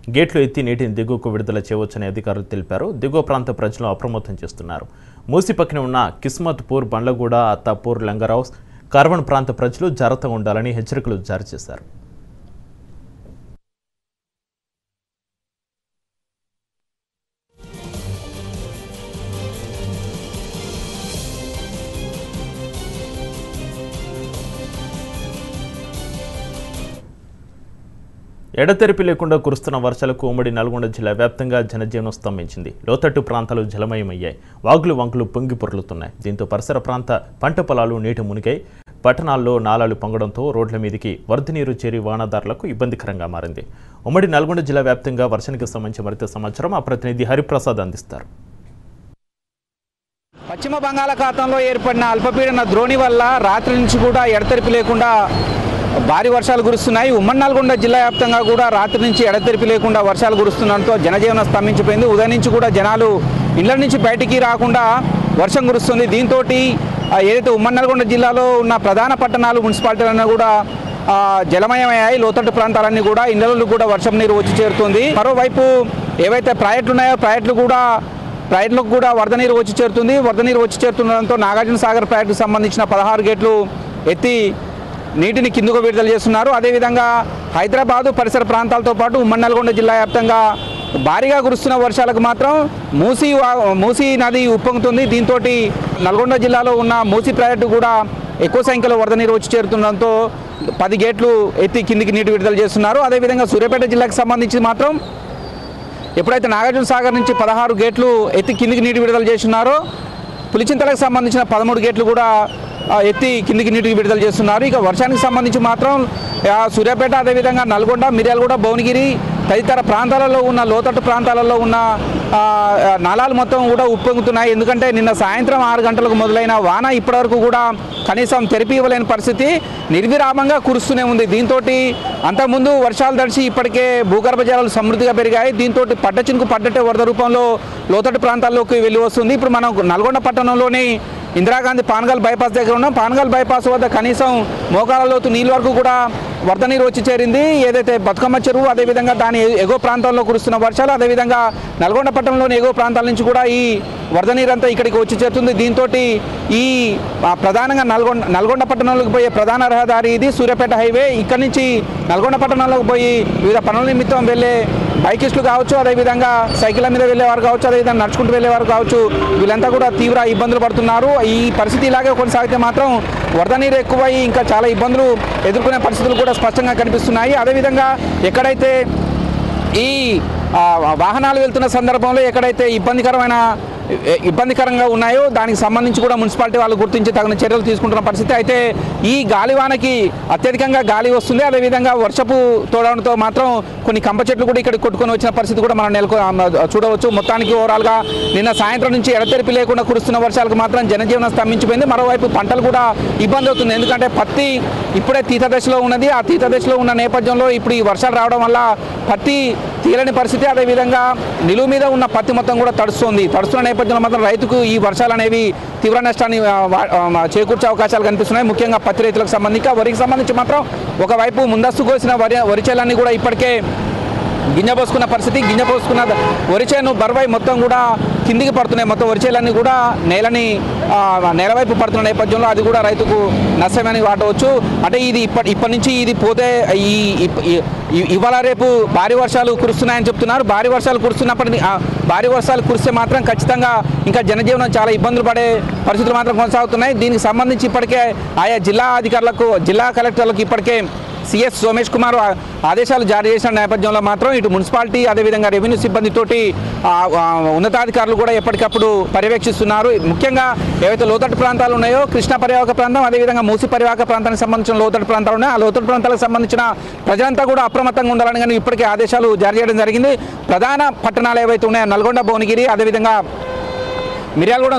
గేట్లు ఎత్తి నీటిని దిగువకు విడుదల చేయవచ్చని అధికారులు తెలిపారు దిగువ ప్రాంత ప్రజలను అప్రమత్తం చేస్తున్నారు మూసి పక్కన ఉన్న కిస్మత్పూర్ బండ్లగూడ అత్తాపూర్ లంగరౌస్ కార్వన్ ప్రాంత ప్రజలు జాగ్రత్తగా ఉండాలని హెచ్చరికలు జారీ చేశారు ఎడతెరిపి లేకుండా కురుస్తున్న వర్షాలకు ఉమ్మడి నల్గొండ జిల్లా వ్యాప్తంగా జనజీవనం స్తంభించింది లోతట్టు ప్రాంతాలు జలమయమయ్యాయి వాగులు వంకులు పొంగి పొర్లుతున్నాయి దీంతో పరిసర ప్రాంత పంట పొలాలు నీటి మునిగాయి పట్టణాల్లో నాలాలు పొంగడంతో రోడ్ల మీదికి వరద నీరు చేరి వాహనదారులకు ఇబ్బందికరంగా మారింది ఉమ్మడి నల్గొండ జిల్లా వ్యాప్తంగా వర్షానికి సంబంధించి మరింత సమాచారం మా ప్రతినిధి హరిప్రసాద్ అందిస్తారు పశ్చిమ బంగాళాఖాతంలో ఏర్పడిన అల్పపీడన ద్రోణి వల్ల రాత్రి నుంచి కూడా ఎడతెరిపి లేకుండా భారీ వర్షాలు కురుస్తున్నాయి ఉమ్మడి నల్గొండ జిల్లా వ్యాప్తంగా కూడా రాత్రి నుంచి ఎడతెరిపి లేకుండా వర్షాలు కురుస్తుండడంతో జనజీవనం స్తంభించిపోయింది ఉదయం నుంచి కూడా జనాలు ఇళ్ల నుంచి బయటికి రాకుండా వర్షం కురుస్తుంది దీంతో ఏదైతే ఉమ్మడి నల్గొండ జిల్లాలో ఉన్న ప్రధాన పట్టణాలు మున్సిపాలిటీలన్నీ కూడా ఆ, జలమయమయ్యాయి లోతట్టు ప్రాంతాలన్నీ కూడా ఇళ్లలో కూడా వర్షం నీరు వచ్చి చేరుతుంది మరోవైపు ఏవైతే ప్రాజెక్టులు ఉన్నాయో ప్రాజెక్టులు కూడా ప్రాజెక్టులకు కూడా వరద నీరు వచ్చి చేరుతుంది వరద నీరు వచ్చి చేరుతుండడంతో నాగార్జున సాగర్ ప్రాజెక్టుకు సంబంధించిన పదహారు గేట్లు ఎత్తి నీటిని కిందకు విడుదల చేస్తున్నారు అదేవిధంగా హైదరాబాదు పరిసర ప్రాంతాలతో పాటు ఉమ్మడి నల్గొండ జిల్లా వ్యాప్తంగా భారీగా కురుస్తున్న వర్షాలకు మాత్రం మూసీ వా- మూసీ నది ఉప్పొంగుతుంది దీంతో నల్గొండ జిల్లాలో ఉన్న మూసీ ప్రాజెక్టు కూడా ఎక్కువ సంఖ్యలో వరద నీరు వచ్చి చేరుతుండడంతో పది గేట్లు ఎత్తి కిందికి నీటి విడుదల చేస్తున్నారు అదేవిధంగా సూర్యాపేట జిల్లాకు సంబంధించి మాత్రం ఎప్పుడైతే నాగార్జున సాగర్ నుంచి పదహారు గేట్లు ఎత్తి కిందికి నీటి విడుదల చేస్తున్నారో పులిచింతలకు సంబంధించిన పదమూడు గేట్లు కూడా ఆ, ఎత్తి కిందికి నీటికి విడుదల చేస్తున్నారు ఇక వర్షానికి సంబంధించి మాత్రం ఆ, సూర్యాపేట అదేవిధంగా నల్గొండ మిర్యాలగూడ భువనగిరి తదితర ప్రాంతాలలో ఉన్న లోతట్టు ప్రాంతాలలో ఉన్న ఆ, ఆ, నాలాలు మొత్తం కూడా ఉప్పొంగుతున్నాయి ఎందుకంటే నిన్న సాయంత్రం ఆరు గంటలకు మొదలైన వాన ఇప్పటివరకు కూడా కనీసం తెరిపి ఇవ్వలేని పరిస్థితి నిర్విరామంగా కురుస్తూనే ఉంది దీంతో అంతకుముందు వర్షాలు తడిచి ఇప్పటికే భూగర్భ జలాలు సమృద్ధిగా పెరిగాయి దీంతో పడ్డ చినుకు పడ్డట్టే వరద రూపంలో లోతట్టు ప్రాంతాల్లోకి వెళ్ళి వస్తుంది ఇప్పుడు మనం నల్గొండ పట్టణంలోని ఇందిరాగాంధీ పానగల్ బైపాస్ దగ్గర ఉన్నాం పానగల్ బైపాస్ వద్ద కనీసం మోకాల లోతు నీళ్ళ వరకు కూడా వరద నీరు వచ్చి చేరింది ఏదైతే బతుకమ్మ చెరువు అదేవిధంగా దాని ఎగువ ప్రాంతాల్లో కురుస్తున్న వర్షాలు అదేవిధంగా నల్గొండ పట్టణంలోని ఎగువ ప్రాంతాల నుంచి కూడా ఈ వరద నీరు అంతా ఇక్కడికి వచ్చి చేరుతుంది దీంతో ఈ ఆ, ప్రధానంగా నల్గొండ నల్గొండ పట్టణంలోకి పోయే ప్రధాన రహదారి ఇది సూర్యాపేట హైవే ఇక్కడ నుంచి నల్గొండ పట్టణంలోకి పోయి వివిధ పనుల నిమిత్తం వెళ్ళే బైకిస్టులు కావచ్చు అదేవిధంగా సైకిళ్ళ మీద వెళ్ళేవారు కావచ్చు అదేవిధంగా నడుచుకుంటూ వెళ్ళేవారు కావచ్చు వీళ్ళంతా కూడా తీవ్ర ఇబ్బందులు పడుతున్నారు ఈ పరిస్థితి ఇలాగే కొనసాగితే మాత్రం వరద నీరు ఎక్కువై ఇంకా చాలా ఇబ్బందులు ఎదుర్కొనే పరిస్థితులు కూడా స్పష్టంగా కనిపిస్తున్నాయి అదేవిధంగా ఎక్కడైతే ఈ ఆ, వాహనాలు వెళ్తున్న సందర్భంలో ఎక్కడైతే ఇబ్బందికరమైన ఇ- ఇబ్బందికరంగా ఉన్నాయో దానికి సంబంధించి కూడా మున్సిపాలిటీ వాళ్ళు గుర్తించి తగిన చర్యలు తీసుకుంటున్న పరిస్థితి అయితే ఈ గాలివానకి అత్యధికంగా గాలి వస్తుంది అదేవిధంగా వర్షపు తోడడంతో మాత్రం కొన్ని కంప చెట్లు కూడా ఇక్కడ కొట్టుకొని వచ్చిన పరిస్థితి కూడా మనం నెలకొ ఆ, చూడవచ్చు మొత్తానికి ఓవరాల్గా నిన్న సాయంత్రం నుంచి ఎడతెరిపి లేకుండా కురుస్తున్న వర్షాలకు మాత్రం జనజీవనం స్తంభించిపోయింది మరోవైపు పంటలు కూడా ఇబ్బంది అవుతుంది ఎందుకంటే పత్తి ఇప్పుడే తీత దశలో ఉన్నది ఆ తీత దశలో ఉన్న నేపథ్యంలో ఇప్పుడు ఈ వర్షాలు రావడం వల్ల పత్తి తీరని పరిస్థితి అదేవిధంగా నిలువు మీద ఉన్న పత్తి మొత్తం కూడా తడుస్తుంది తడుస్తున్న నేపథ్యంలో మాత్రం రైతుకు ఈ వర్షాలు అనేవి తీవ్ర నష్టాన్ని ఆ, వా- ఆ, చేకూర్చే అవకాశాలు కనిపిస్తున్నాయి ముఖ్యంగా పత్తి రైతులకు సంబంధించి వరికి సంబంధించి మాత్రం ఒకవైపు ముందస్తు కోసిన వరి వరి చేలన్నీ కూడా ఇప్పటికే గింజ పోసుకున్న పరిస్థితి గింజ పోసుకున్న వరిచేను బరువై మొత్తం కూడా కిందికి పడుతున్నాయి మొత్తం వరిచేలన్నీ కూడా నేలని ఆ, నేల వైపు పడుతున్న నేపథ్యంలో అది కూడా రైతుకు నష్టమని వాడవచ్చు అంటే ఇది ఇప్పటి ఇప్పటి నుంచి ఇది పోతే ఈ ఇప్- ఈ- ఈ- ఇవాళ రేపు భారీ వర్షాలు కురుస్తున్నాయని చెప్తున్నారు భారీ వర్షాలు కురుస్తున్నప్పటికీ ఆ భారీ వర్షాలు కురిస్తే మాత్రం ఖచ్చితంగా ఇంకా జనజీవనం చాలా ఇబ్బందులు పడే పరిస్థితులు మాత్రం కొనసాగుతున్నాయి దీనికి సంబంధించి ఇప్పటికే ఆయా జిల్లా అధికారులకు జిల్లా కలెక్టర్లకు ఇప్పటికే సిఎస్ సోమేష్ కుమార్ ఆ- ఆదేశాలు జారీ చేసిన నేపథ్యంలో మాత్రం ఇటు మున్సిపాలిటీ అదేవిధంగా రెవెన్యూ సిబ్బందితోటి ఆ, ఆ, ఉన్నతాధికారులు కూడా ఎప్పటికప్పుడు పర్యవేక్షిస్తున్నారు ముఖ్యంగా ఏవైతే లోతట్టు ప్రాంతాలు ఉన్నాయో కృష్ణా పరివాహక ప్రాంతం అదేవిధంగా మూసి పరివాహక ప్రాంతానికి సంబంధించిన లోతట్టు ప్రాంతాలు ఉన్నాయి ఆ లోతట్టు ప్రాంతాలకు సంబంధించిన ప్రజలంతా కూడా అప్రమత్తంగా ఉండాలని కానీ ఇప్పటికే ఆదేశాలు జారీ చేయడం జరిగింది ప్రధాన పట్టణాలు ఏవైతే ఉన్నాయో నల్గొండ భువనగిరి అదేవిధంగా మిర్యాలగూడ